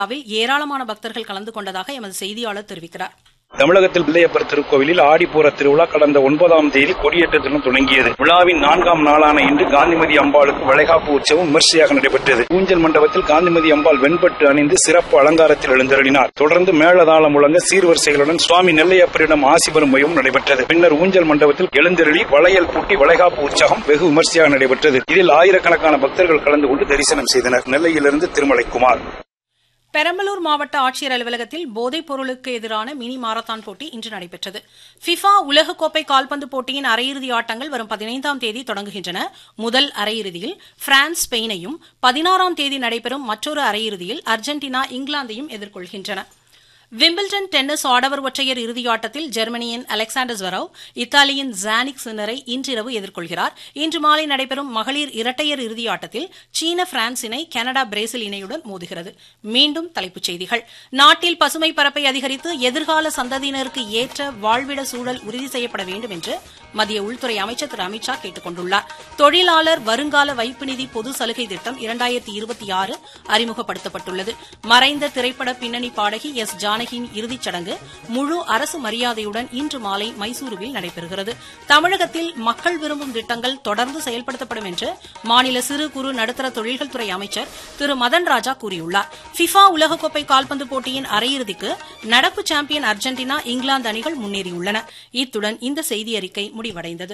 விழாவில் ஏராளமான பக்தர்கள் கலந்து கொண்டதாக எமது செய்தியாளர் தெரிவிக்கிறார் தமிழகத்தில் பிள்ளையப்பர் திருக்கோவிலில் ஆடிப்பூர திருவிழா கடந்த ஒன்பதாம் தேதி கொடியேற்றத்துடன் தொடங்கியது விழாவின் நான்காம் நாளான இன்று காந்திமதி அம்பாளுக்கு வளைகாப்பு உற்சவம் விமர்சையாக நடைபெற்றது ஊஞ்சல் மண்டபத்தில் காந்திமதி அம்பாள் வெண்பட்டு அணிந்து சிறப்பு அலங்காரத்தில் எழுந்தருளினார் தொடர்ந்து மேளதாளம் முழங்க சீர்வரிசைகளுடன் சுவாமி நெல்லையப்பரிடம் ஆசி பெறும் மையம் நடைபெற்றது பின்னர் ஊஞ்சல் மண்டபத்தில் எழுந்தருளி வளையல் பூட்டி வளைகாப்பு உற்சவம் வெகு விமர்சையாக நடைபெற்றது இதில் ஆயிரக்கணக்கான பக்தர்கள் கலந்து கொண்டு தரிசனம் செய்தனர் நெல்லையிலிருந்து திருமலைக்குமார் பெரம்பலூர் மாவட்ட ஆட்சியர் அலுவலகத்தில் போதைப் பொருளுக்கு எதிரான மினி மாரத்தான் போட்டி இன்று நடைபெற்றது ஃபிஃபா உலகக்கோப்பை கால்பந்து போட்டியின் அரையிறுதி ஆட்டங்கள் வரும் பதினைந்தாம் தேதி தொடங்குகின்றன முதல் அரையிறுதியில் பிரான்ஸ் ஸ்பெயினையும் பதினாறாம் தேதி நடைபெறும் மற்றொரு அரையிறுதியில் அர்ஜென்டினா இங்கிலாந்தையும் எதிர்கொள்கின்றன விம்பிள்டன் டென்னிஸ் ஆடவர் ஒற்றையர் இறுதியாட்டத்தில் ஜெர்மனியின் அலெக்சாண்டர் ஜெரவ் இத்தாலியின் ஜானிக் சின்னரை இன்றிரவு எதிர்கொள்கிறார் இன்று மாலை நடைபெறும் மகளிர் இரட்டையர் இறுதியாட்டத்தில் சீன பிரான்ஸ் இணை கனடா பிரேசில் இணையுடன் மோதுகிறது மீண்டும் தலைப்புச் செய்திகள் நாட்டில் பசுமை பரப்பை அதிகரித்து எதிர்கால சந்ததியினருக்கு ஏற்ற வாழ்விட சூழல் உறுதி செய்யப்பட வேண்டும் என்று மத்திய உள்துறை அமைச்சர் திரு அமித்ஷா கேட்டுக் கொண்டுள்ளார் தொழிலாளர் வருங்கால வைப்பு நிதி பொது சலுகை திட்டம் இரண்டாயிரத்தி இருபத்தி ஆறு அறிமுகப்படுத்தப்பட்டுள்ளது மறைந்த திரைப்பட பின்னணி பாடகி எஸ் ஜானகியின் இறுதிச் சடங்கு முழு அரசு மரியாதையுடன் இன்று மாலை மைசூருவில் நடைபெறுகிறது தமிழகத்தில் மக்கள் விரும்பும் திட்டங்கள் தொடர்ந்து செயல்படுத்தப்படும் என்று மாநில சிறு குறு நடுத்தர தொழில்கள் துறை அமைச்சர் திரு மதன் ராஜா கூறியுள்ளார் ஃபிஃபா உலகக்கோப்பை கால்பந்து போட்டியின் அரையிறுதிக்கு நடப்பு சாம்பியன் அர்ஜென்டினா இங்கிலாந்து அணிகள் முன்னேறியுள்ளன இத்துடன் இந்த செய்தி அறிக்கை முடிவடைந்தது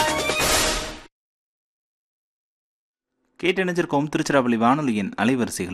கேட்டணிஞ்சிருக்கோம் திருச்சிராப்பள்ளி வானொலியின் அலைவரிசைகள்